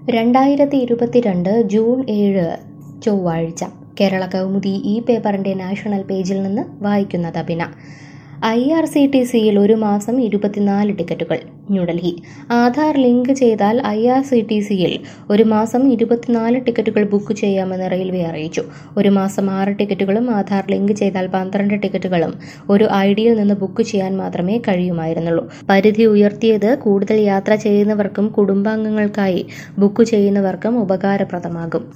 രണ്ടായിരത്തി ഇരുപത്തിരണ്ട് ജൂൺ ഏഴ് ചൊവ്വാഴ്ച കേരള കൗമുദി ഈ പേപ്പറിൻ്റെ നാഷണൽ പേജിൽ നിന്ന് വായിക്കുന്നത് Abhina I R C T സിയിൽ ഒരു മാസം ഇരുപത്തിനാല് ടിക്കറ്റുകൾ ന്യൂഡൽഹി ആധാർ ലിങ്ക് ചെയ്താൽ ഐ ആർ സി ടി സിയിൽ ഒരു മാസം ഇരുപത്തിനാല് ടിക്കറ്റുകൾ ബുക്ക് ചെയ്യാമെന്ന് റെയിൽവേ അറിയിച്ചു ഒരു മാസം ആറ് ടിക്കറ്റുകളും ആധാർ ലിങ്ക് ചെയ്താൽ പന്ത്രണ്ട് ടിക്കറ്റുകളും ഒരു ഐ ഡിയിൽ നിന്ന് ബുക്ക് ചെയ്യാൻ മാത്രമേ കഴിയുമായിരുന്നുള്ളൂ പരിധി ഉയർത്തിയത് കൂടുതൽ യാത്ര ചെയ്യുന്നവർക്കും കുടുംബാംഗങ്ങൾക്കായി ബുക്ക് ചെയ്യുന്നവർക്കും ഉപകാരപ്രദമാകും